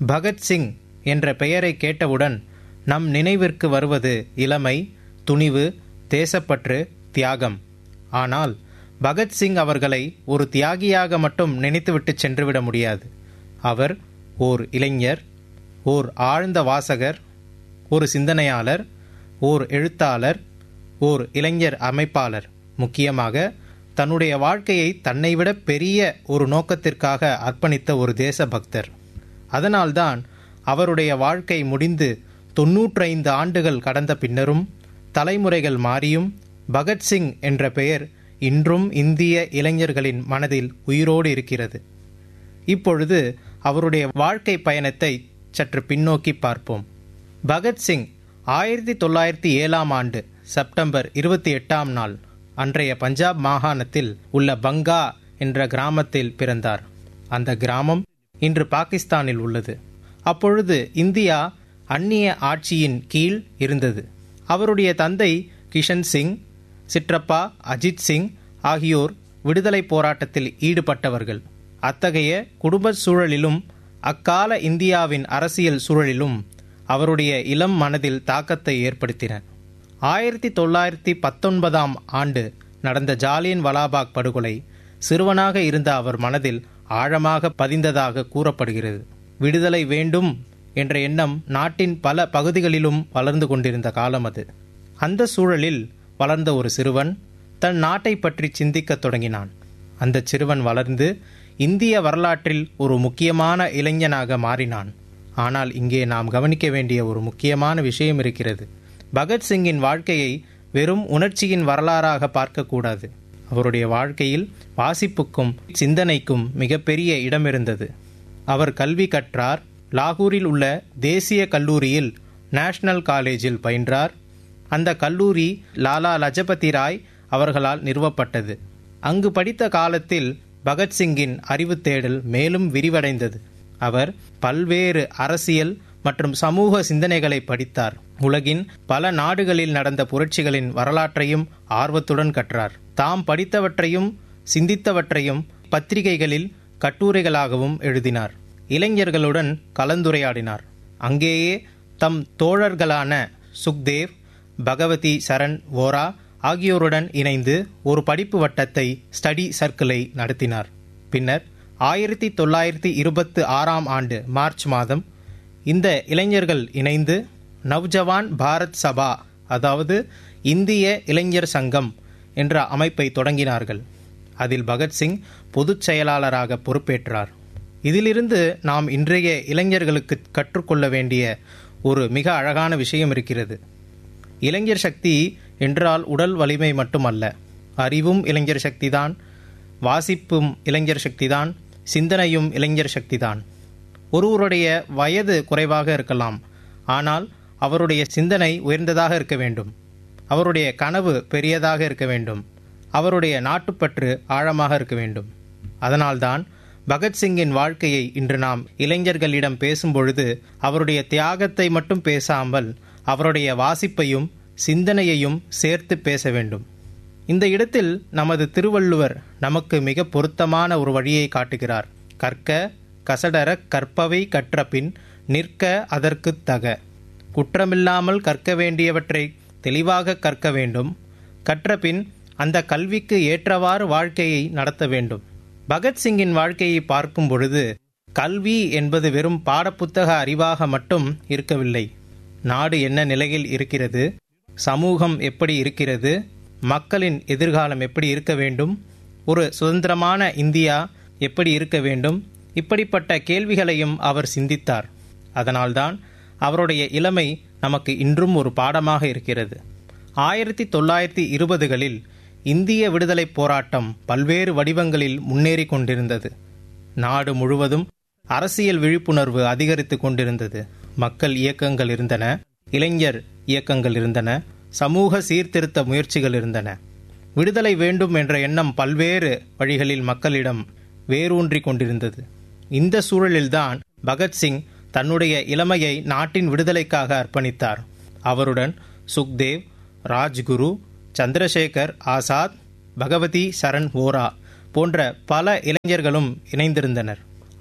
பகத்சிங் என்ற பெயரை கேட்டவுடன் நம் நினைவிற்கு வருவது இளமை துணிவு தேசப்பற்று தியாகம் ஆனால் பகத்சிங் அவர்களை ஒரு தியாகியாக மட்டும் நினைத்துவிட்டு சென்றுவிட முடியாது அவர் ஓர் இளைஞர் ஓர் ஆழ்ந்த வாசகர் ஒரு சிந்தனையாளர் ஓர் எழுத்தாளர் ஓர் இளைஞர் அமைப்பாளர் முக்கியமாக தன்னுடைய வாழ்க்கையை தன்னைவிட பெரிய ஒரு நோக்கத்திற்காக அர்ப்பணித்த ஒரு தேசபக்தர் அதனால்தான் அவருடைய வாழ்க்கை முடிந்து தொன்னூற்றைந்து ஆண்டுகள் கடந்த பின்னரும் தலைமுறைகள் மாறியும் பகத்சிங் என்ற பெயர் இன்றும் இந்திய இளைஞர்களின் மனதில் உயிரோடு இருக்கிறது இப்பொழுது அவருடைய வாழ்க்கை பயணத்தை சற்று பின்னோக்கி பார்ப்போம் பகத்சிங் ஆயிரத்தி தொள்ளாயிரத்தி ஏழாம் ஆண்டு செப்டம்பர் இருபத்தி எட்டாம் நாள் அன்றைய பஞ்சாப் மாகாணத்தில் உள்ள பங்கா என்ற கிராமத்தில் பிறந்தார் அந்த கிராமம் இன்று பாகிஸ்தானில் உள்ளது அப்பொழுது இந்தியா அந்நிய ஆட்சியின் கீழ் இருந்தது அவருடைய தந்தை கிஷன் சிங் சிற்றப்பா அஜித் சிங் ஆகியோர் விடுதலை போராட்டத்தில் ஈடுபட்டவர்கள் அத்தகைய குடும்ப சூழலிலும் அக்கால இந்தியாவின் அரசியல் சூழலிலும் அவருடைய இளம் மனதில் தாக்கத்தை ஏற்படுத்தின ஆயிரத்தி தொள்ளாயிரத்தி பத்தொன்பதாம் ஆண்டு நடந்த ஜாலியன் வலாபாக் படுகொலை சிறுவனாக இருந்த அவர் மனதில் ஆழமாக பதிந்ததாக கூறப்படுகிறது விடுதலை வேண்டும் என்ற எண்ணம் நாட்டின் பல பகுதிகளிலும் வளர்ந்து கொண்டிருந்த காலம் அது அந்த சூழலில் வளர்ந்த ஒரு சிறுவன் தன் நாட்டை பற்றி சிந்திக்கத் தொடங்கினான் அந்த சிறுவன் வளர்ந்து இந்திய வரலாற்றில் ஒரு முக்கியமான இளைஞனாக மாறினான் ஆனால் இங்கே நாம் கவனிக்க வேண்டிய ஒரு முக்கியமான விஷயம் இருக்கிறது பகத்சிங்கின் வாழ்க்கையை வெறும் உணர்ச்சியின் வரலாறாக பார்க்கக்கூடாது அவருடைய வாழ்க்கையில் வாசிப்புக்கும் சிந்தனைக்கும் மிகப்பெரிய இடம் இருந்தது அவர் கல்வி கற்றார் லாகூரில் உள்ள தேசிய கல்லூரியில் நேஷனல் காலேஜில் பயின்றார் அந்த கல்லூரி லாலா லஜபதி ராய் அவர்களால் நிறுவப்பட்டது அங்கு படித்த காலத்தில் பகத்சிங்கின் அறிவு தேடல் மேலும் விரிவடைந்தது அவர் பல்வேறு அரசியல் மற்றும் சமூக சிந்தனைகளை படித்தார் உலகின் பல நாடுகளில் நடந்த புரட்சிகளின் வரலாற்றையும் ஆர்வத்துடன் கற்றார் தாம் படித்தவற்றையும் சிந்தித்தவற்றையும் பத்திரிகைகளில் கட்டுரைகளாகவும் எழுதினார் இளைஞர்களுடன் கலந்துரையாடினார் அங்கேயே தம் தோழர்களான சுக்தேவ் பகவதி சரண் வோரா ஆகியோருடன் இணைந்து ஒரு படிப்பு வட்டத்தை ஸ்டடி சர்க்கிளை நடத்தினார் பின்னர் ஆயிரத்தி தொள்ளாயிரத்தி இருபத்தி ஆறாம் ஆண்டு மார்ச் மாதம் இந்த இளைஞர்கள் இணைந்து நவ்ஜவான் பாரத் சபா அதாவது இந்திய இளைஞர் சங்கம் என்ற அமைப்பை தொடங்கினார்கள் அதில் பகத்சிங் பொதுச் செயலாளராக பொறுப்பேற்றார் இதிலிருந்து நாம் இன்றைய இளைஞர்களுக்கு கற்றுக்கொள்ள வேண்டிய ஒரு மிக அழகான விஷயம் இருக்கிறது இளைஞர் சக்தி என்றால் உடல் வலிமை மட்டுமல்ல அறிவும் இளைஞர் சக்திதான் வாசிப்பும் இளைஞர் சக்திதான் சிந்தனையும் இளைஞர் சக்திதான் ஒருவருடைய வயது குறைவாக இருக்கலாம் ஆனால் அவருடைய சிந்தனை உயர்ந்ததாக இருக்க வேண்டும் அவருடைய கனவு பெரியதாக இருக்க வேண்டும் அவருடைய நாட்டுப்பற்று ஆழமாக இருக்க வேண்டும் அதனால்தான் பகத்சிங்கின் வாழ்க்கையை இன்று நாம் இளைஞர்களிடம் பேசும்பொழுது அவருடைய தியாகத்தை மட்டும் பேசாமல் அவருடைய வாசிப்பையும் சிந்தனையையும் சேர்த்து பேச வேண்டும் இந்த இடத்தில் நமது திருவள்ளுவர் நமக்கு மிக பொருத்தமான ஒரு வழியை காட்டுகிறார் கற்க கசடர கற்பவை கற்றபின் நிற்க அதற்கு தக குற்றமில்லாமல் கற்க வேண்டியவற்றை தெளிவாக கற்க வேண்டும் கற்றபின் அந்த கல்விக்கு ஏற்றவாறு வாழ்க்கையை நடத்த வேண்டும் பகத்சிங்கின் வாழ்க்கையை பார்க்கும் பொழுது கல்வி என்பது வெறும் பாடப்புத்தக அறிவாக மட்டும் இருக்கவில்லை நாடு என்ன நிலையில் இருக்கிறது சமூகம் எப்படி இருக்கிறது மக்களின் எதிர்காலம் எப்படி இருக்க வேண்டும் ஒரு சுதந்திரமான இந்தியா எப்படி இருக்க வேண்டும் இப்படிப்பட்ட கேள்விகளையும் அவர் சிந்தித்தார் அதனால்தான் அவருடைய இளமை நமக்கு இன்றும் ஒரு பாடமாக இருக்கிறது ஆயிரத்தி தொள்ளாயிரத்தி இருபதுகளில் இந்திய விடுதலைப் போராட்டம் பல்வேறு வடிவங்களில் முன்னேறி கொண்டிருந்தது நாடு முழுவதும் அரசியல் விழிப்புணர்வு அதிகரித்து கொண்டிருந்தது மக்கள் இயக்கங்கள் இருந்தன இளைஞர் இயக்கங்கள் இருந்தன சமூக சீர்திருத்த முயற்சிகள் இருந்தன விடுதலை வேண்டும் என்ற எண்ணம் பல்வேறு வழிகளில் மக்களிடம் வேரூன்றி கொண்டிருந்தது இந்த சூழலில்தான் பகத்சிங் தன்னுடைய இளமையை நாட்டின் விடுதலைக்காக அர்ப்பணித்தார் அவருடன் சுக்தேவ் ராஜ்குரு சந்திரசேகர் ஆசாத் பகவதி சரண் ஓரா போன்ற பல இளைஞர்களும் இணைந்திருந்தனர்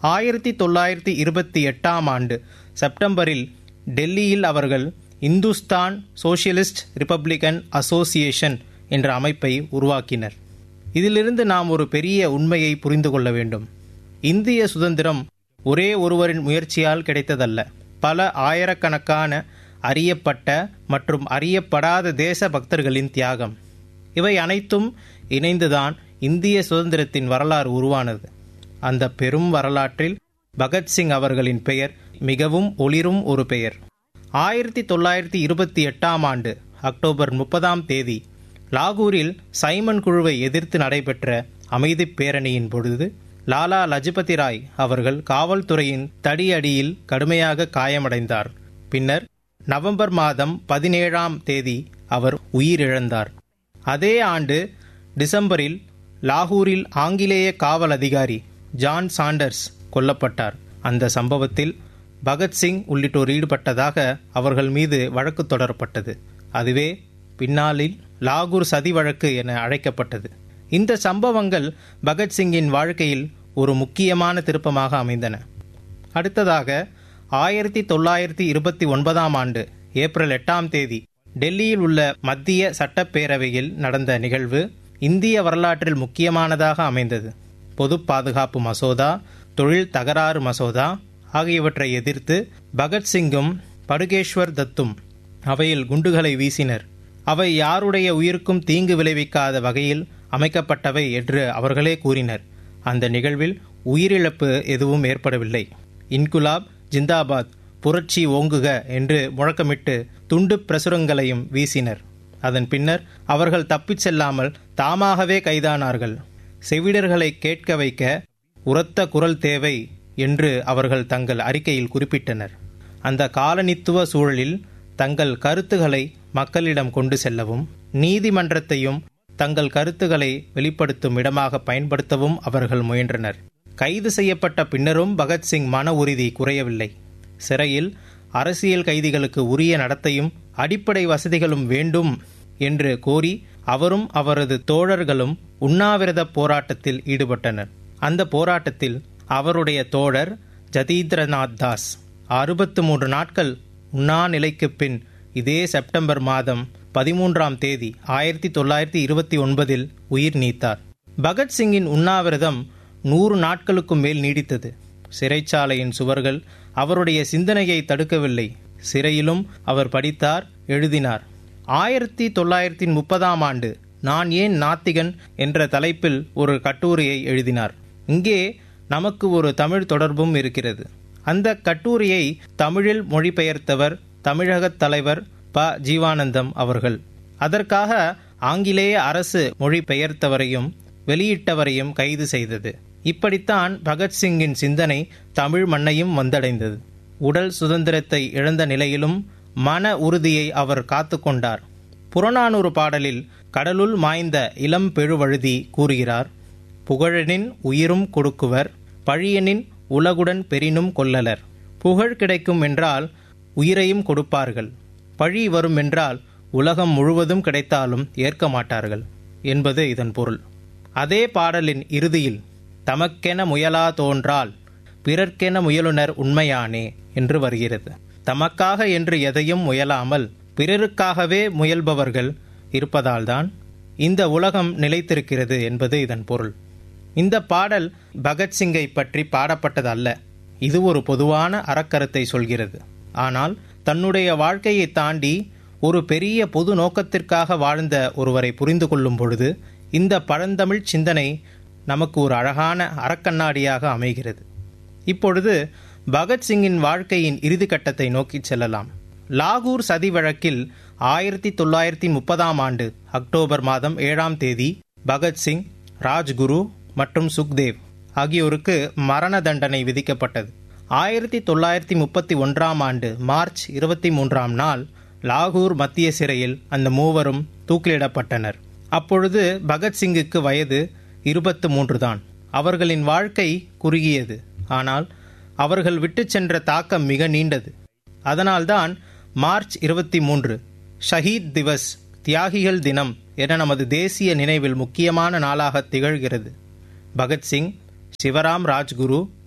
ஆயிரத்தி தொள்ளாயிரத்தி இருபத்தி எட்டாம் ஆண்டு செப்டம்பரில் டெல்லியில் அவர்கள் இந்துஸ்தான் சோசியலிஸ்ட் ரிப்பப்ளிகன் அசோசியேஷன் என்ற அமைப்பை உருவாக்கினர் இதிலிருந்து நாம் ஒரு பெரிய உண்மையை புரிந்து கொள்ள வேண்டும் இந்திய சுதந்திரம் ஒரே ஒருவரின் முயற்சியால் கிடைத்ததல்ல பல ஆயிரக்கணக்கான அறியப்பட்ட மற்றும் அறியப்படாத தேச பக்தர்களின் தியாகம் இவை அனைத்தும் இணைந்துதான் இந்திய சுதந்திரத்தின் வரலாறு உருவானது அந்த பெரும் வரலாற்றில் பகத்சிங் அவர்களின் பெயர் மிகவும் ஒளிரும் ஒரு பெயர் ஆயிரத்தி தொள்ளாயிரத்தி இருபத்தி எட்டாம் ஆண்டு அக்டோபர் முப்பதாம் தேதி லாகூரில் சைமன் குழுவை எதிர்த்து நடைபெற்ற அமைதிப் பேரணியின் பொழுது லாலா லஜபதி ராய் அவர்கள் காவல்துறையின் தடியடியில் கடுமையாக காயமடைந்தார் பின்னர் நவம்பர் மாதம் பதினேழாம் தேதி அவர் உயிரிழந்தார் அதே ஆண்டு டிசம்பரில் லாகூரில் ஆங்கிலேய காவல் அதிகாரி ஜான் சாண்டர்ஸ் கொல்லப்பட்டார் அந்த சம்பவத்தில் பகத்சிங் உள்ளிட்டோர் ஈடுபட்டதாக அவர்கள் மீது வழக்கு தொடரப்பட்டது அதுவே பின்னாளில் லாகூர் சதி வழக்கு என அழைக்கப்பட்டது இந்த சம்பவங்கள் பகத்சிங்கின் வாழ்க்கையில் ஒரு முக்கியமான திருப்பமாக அமைந்தன அடுத்ததாக ஆயிரத்தி தொள்ளாயிரத்தி இருபத்தி ஒன்பதாம் ஆண்டு ஏப்ரல் எட்டாம் தேதி டெல்லியில் உள்ள மத்திய சட்டப்பேரவையில் நடந்த நிகழ்வு இந்திய வரலாற்றில் முக்கியமானதாக அமைந்தது பொது பாதுகாப்பு மசோதா தொழில் தகராறு மசோதா ஆகியவற்றை எதிர்த்து பகத்சிங்கும் படுகேஸ்வர் தத்தும் அவையில் குண்டுகளை வீசினர் அவை யாருடைய உயிருக்கும் தீங்கு விளைவிக்காத வகையில் அமைக்கப்பட்டவை என்று அவர்களே கூறினர் அந்த நிகழ்வில் உயிரிழப்பு எதுவும் ஏற்படவில்லை இன்குலாப் ஜிந்தாபாத் புரட்சி ஓங்குக என்று முழக்கமிட்டு துண்டு பிரசுரங்களையும் வீசினர் அதன் பின்னர் அவர்கள் தப்பிச் செல்லாமல் தாமாகவே கைதானார்கள் செவிடர்களை கேட்க வைக்க உரத்த குரல் தேவை என்று அவர்கள் தங்கள் அறிக்கையில் குறிப்பிட்டனர் அந்த காலனித்துவ சூழலில் தங்கள் கருத்துக்களை மக்களிடம் கொண்டு செல்லவும் நீதிமன்றத்தையும் தங்கள் கருத்துக்களை வெளிப்படுத்தும் இடமாக பயன்படுத்தவும் அவர்கள் முயன்றனர் கைது செய்யப்பட்ட பின்னரும் பகத்சிங் மன உறுதி குறையவில்லை சிறையில் அரசியல் கைதிகளுக்கு உரிய நடத்தையும் அடிப்படை வசதிகளும் வேண்டும் என்று கோரி அவரும் அவரது தோழர்களும் உண்ணாவிரத போராட்டத்தில் ஈடுபட்டனர் அந்த போராட்டத்தில் அவருடைய தோழர் ஜதீந்திரநாத் தாஸ் அறுபத்து மூன்று நாட்கள் உண்ணா நிலைக்கு பின் இதே செப்டம்பர் மாதம் பதிமூன்றாம் தேதி ஆயிரத்தி தொள்ளாயிரத்தி இருபத்தி ஒன்பதில் உயிர் நீத்தார் பகத்சிங்கின் உண்ணாவிரதம் நூறு நாட்களுக்கும் மேல் நீடித்தது சிறைச்சாலையின் சுவர்கள் அவருடைய சிந்தனையை தடுக்கவில்லை சிறையிலும் அவர் படித்தார் எழுதினார் ஆயிரத்தி தொள்ளாயிரத்தி முப்பதாம் ஆண்டு நான் ஏன் நாத்திகன் என்ற தலைப்பில் ஒரு கட்டுரையை எழுதினார் இங்கே நமக்கு ஒரு தமிழ் தொடர்பும் இருக்கிறது அந்த கட்டுரையை தமிழில் மொழிபெயர்த்தவர் தமிழகத் தலைவர் ப ஜீவானந்தம் அவர்கள் அதற்காக ஆங்கிலேய அரசு மொழிபெயர்த்தவரையும் வெளியிட்டவரையும் கைது செய்தது இப்படித்தான் பகத்சிங்கின் சிந்தனை தமிழ் மண்ணையும் வந்தடைந்தது உடல் சுதந்திரத்தை இழந்த நிலையிலும் மன உறுதியை அவர் காத்து கொண்டார் புறநானூறு பாடலில் கடலுள் மாய்ந்த இளம் பெருவழுதி கூறுகிறார் புகழனின் உயிரும் கொடுக்குவர் பழியனின் உலகுடன் பெரினும் கொல்லலர் புகழ் கிடைக்கும் என்றால் உயிரையும் கொடுப்பார்கள் பழி வரும் என்றால் உலகம் முழுவதும் கிடைத்தாலும் ஏற்க மாட்டார்கள் என்பது இதன் பொருள் அதே பாடலின் இறுதியில் தமக்கென முயலா தோன்றால் பிறர்க்கென முயலுனர் உண்மையானே என்று வருகிறது தமக்காக என்று எதையும் முயலாமல் பிறருக்காகவே முயல்பவர்கள் இருப்பதால்தான் இந்த உலகம் நிலைத்திருக்கிறது என்பது இதன் பொருள் இந்த பாடல் பகத்சிங்கை பற்றி பாடப்பட்டது அல்ல இது ஒரு பொதுவான அறக்கருத்தை சொல்கிறது ஆனால் தன்னுடைய வாழ்க்கையை தாண்டி ஒரு பெரிய பொது நோக்கத்திற்காக வாழ்ந்த ஒருவரை புரிந்து கொள்ளும் பொழுது இந்த பழந்தமிழ் சிந்தனை நமக்கு ஒரு அழகான அறக்கண்ணாடியாக அமைகிறது இப்பொழுது பகத்சிங்கின் வாழ்க்கையின் இறுதி கட்டத்தை நோக்கி செல்லலாம் லாகூர் சதி வழக்கில் ஆயிரத்தி தொள்ளாயிரத்தி முப்பதாம் ஆண்டு அக்டோபர் மாதம் ஏழாம் தேதி பகத்சிங் ராஜ்குரு மற்றும் சுக்தேவ் ஆகியோருக்கு மரண தண்டனை விதிக்கப்பட்டது ஆயிரத்தி தொள்ளாயிரத்தி முப்பத்தி ஒன்றாம் ஆண்டு மார்ச் இருபத்தி மூன்றாம் நாள் லாகூர் மத்திய சிறையில் அந்த மூவரும் தூக்கிலிடப்பட்டனர் அப்பொழுது பகத்சிங்குக்கு வயது இருபத்து மூன்று தான் அவர்களின் வாழ்க்கை குறுகியது ஆனால் அவர்கள் விட்டு சென்ற தாக்கம் மிக நீண்டது அதனால்தான் மார்ச் இருபத்தி மூன்று ஷஹீத் திவஸ் தியாகிகள் தினம் என நமது தேசிய நினைவில் முக்கியமான நாளாக திகழ்கிறது பகத்சிங் சிவராம் ராஜ்குரு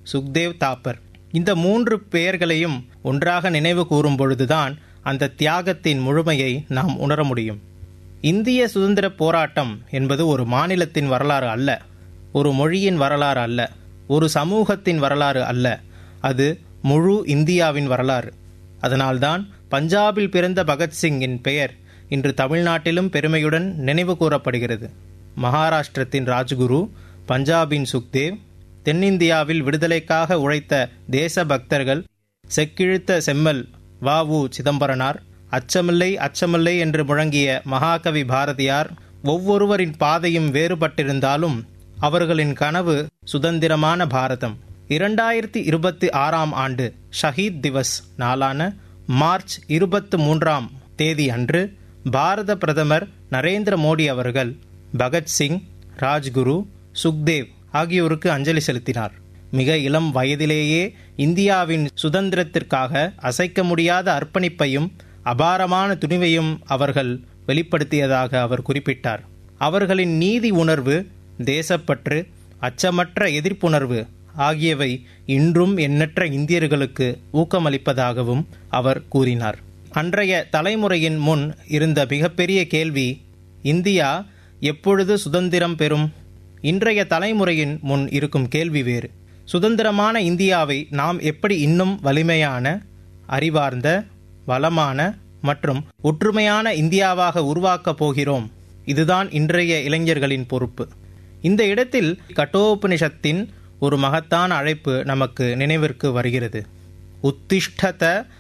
சுக்தேவ் தாப்பர் இந்த மூன்று பெயர்களையும் ஒன்றாக நினைவு கூறும் பொழுதுதான் அந்த தியாகத்தின் முழுமையை நாம் உணர முடியும் இந்திய சுதந்திர போராட்டம் என்பது ஒரு மாநிலத்தின் வரலாறு அல்ல ஒரு மொழியின் வரலாறு அல்ல ஒரு சமூகத்தின் வரலாறு அல்ல அது முழு இந்தியாவின் வரலாறு அதனால்தான் பஞ்சாபில் பிறந்த பகத்சிங்கின் பெயர் இன்று தமிழ்நாட்டிலும் பெருமையுடன் நினைவு கூறப்படுகிறது மகாராஷ்டிரத்தின் ராஜ்குரு பஞ்சாபின் சுக்தேவ் தென்னிந்தியாவில் விடுதலைக்காக உழைத்த தேச பக்தர்கள் செக்கிழுத்த செம்மல் வ உ சிதம்பரனார் அச்சமில்லை அச்சமில்லை என்று முழங்கிய மகாகவி பாரதியார் ஒவ்வொருவரின் பாதையும் வேறுபட்டிருந்தாலும் அவர்களின் கனவு சுதந்திரமான பாரதம் இரண்டாயிரத்தி இருபத்தி ஆறாம் ஆண்டு ஷஹீத் திவஸ் நாளான மார்ச் இருபத்து மூன்றாம் தேதி அன்று பாரத பிரதமர் நரேந்திர மோடி அவர்கள் பகத்சிங் ராஜ்குரு சுக்தேவ் ஆகியோருக்கு அஞ்சலி செலுத்தினார் மிக இளம் வயதிலேயே இந்தியாவின் சுதந்திரத்திற்காக அசைக்க முடியாத அர்ப்பணிப்பையும் அபாரமான துணிவையும் அவர்கள் வெளிப்படுத்தியதாக அவர் குறிப்பிட்டார் அவர்களின் நீதி உணர்வு தேசப்பற்று அச்சமற்ற எதிர்ப்புணர்வு ஆகியவை இன்றும் எண்ணற்ற இந்தியர்களுக்கு ஊக்கமளிப்பதாகவும் அவர் கூறினார் அன்றைய தலைமுறையின் முன் இருந்த மிகப்பெரிய கேள்வி இந்தியா எப்பொழுது சுதந்திரம் பெறும் இன்றைய தலைமுறையின் முன் இருக்கும் கேள்வி வேறு சுதந்திரமான இந்தியாவை நாம் எப்படி இன்னும் வலிமையான அறிவார்ந்த வளமான மற்றும் ஒற்றுமையான இந்தியாவாக உருவாக்கப் போகிறோம் இதுதான் இன்றைய இளைஞர்களின் பொறுப்பு இந்த இடத்தில் கட்டோபனிஷத்தின் ஒரு மகத்தான அழைப்பு நமக்கு நினைவிற்கு வருகிறது உத்திஷ்டத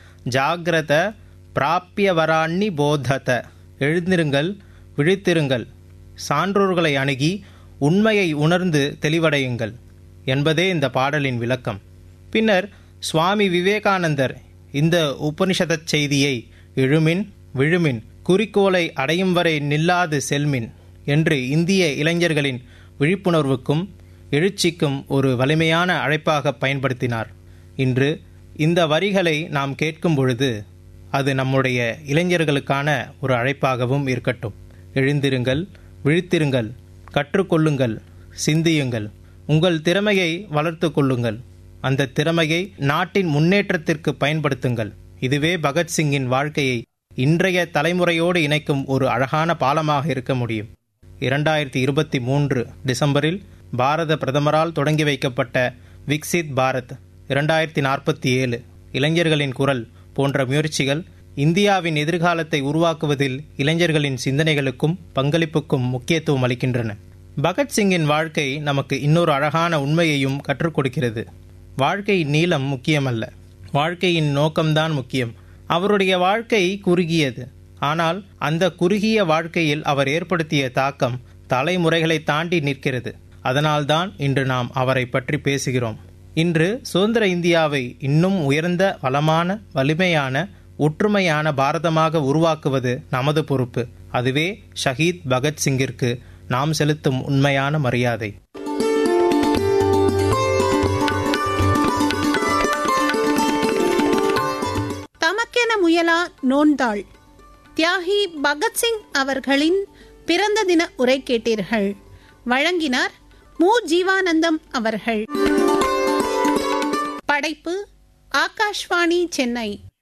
ஜாகிரத பிராப்பியவராண்ணி போதத எழுந்திருங்கள் விழித்திருங்கள் சான்றோர்களை அணுகி உண்மையை உணர்ந்து தெளிவடையுங்கள் என்பதே இந்த பாடலின் விளக்கம் பின்னர் சுவாமி விவேகானந்தர் இந்த உபனிஷதச் செய்தியை எழுமின் விழுமின் குறிக்கோளை அடையும் வரை நில்லாது செல்மின் என்று இந்திய இளைஞர்களின் விழிப்புணர்வுக்கும் எழுச்சிக்கும் ஒரு வலிமையான அழைப்பாக பயன்படுத்தினார் இன்று இந்த வரிகளை நாம் கேட்கும் பொழுது அது நம்முடைய இளைஞர்களுக்கான ஒரு அழைப்பாகவும் இருக்கட்டும் எழுந்திருங்கள் விழித்திருங்கள் கற்றுக்கொள்ளுங்கள் சிந்தியுங்கள் உங்கள் திறமையை வளர்த்து கொள்ளுங்கள் அந்த திறமையை நாட்டின் முன்னேற்றத்திற்கு பயன்படுத்துங்கள் இதுவே பகத்சிங்கின் வாழ்க்கையை இன்றைய தலைமுறையோடு இணைக்கும் ஒரு அழகான பாலமாக இருக்க முடியும் இரண்டாயிரத்தி இருபத்தி மூன்று டிசம்பரில் பாரத பிரதமரால் தொடங்கி வைக்கப்பட்ட விக்சித் பாரத் இரண்டாயிரத்தி நாற்பத்தி ஏழு இளைஞர்களின் குரல் போன்ற முயற்சிகள் இந்தியாவின் எதிர்காலத்தை உருவாக்குவதில் இளைஞர்களின் சிந்தனைகளுக்கும் பங்களிப்புக்கும் முக்கியத்துவம் அளிக்கின்றன பகத்சிங்கின் வாழ்க்கை நமக்கு இன்னொரு அழகான உண்மையையும் கற்றுக் கொடுக்கிறது வாழ்க்கையின் நீளம் முக்கியமல்ல வாழ்க்கையின் நோக்கம்தான் முக்கியம் அவருடைய வாழ்க்கை குறுகியது ஆனால் அந்த குறுகிய வாழ்க்கையில் அவர் ஏற்படுத்திய தாக்கம் தலைமுறைகளை தாண்டி நிற்கிறது அதனால்தான் இன்று நாம் அவரை பற்றி பேசுகிறோம் இன்று சுதந்திர இந்தியாவை இன்னும் உயர்ந்த வளமான வலிமையான ஒற்றுமையான பாரதமாக உருவாக்குவது நமது பொறுப்பு அதுவே ஷஹீத் பகத்சிங்கிற்கு நாம் செலுத்தும் உண்மையான மரியாதை தமக்கென முயலா நோன்தாள் தியாகி பகத்சிங் அவர்களின் பிறந்த தின உரை கேட்டீர்கள் வழங்கினார் மு ஜீவானந்தம் அவர்கள் படைப்பு ஆகாஷ்வாணி சென்னை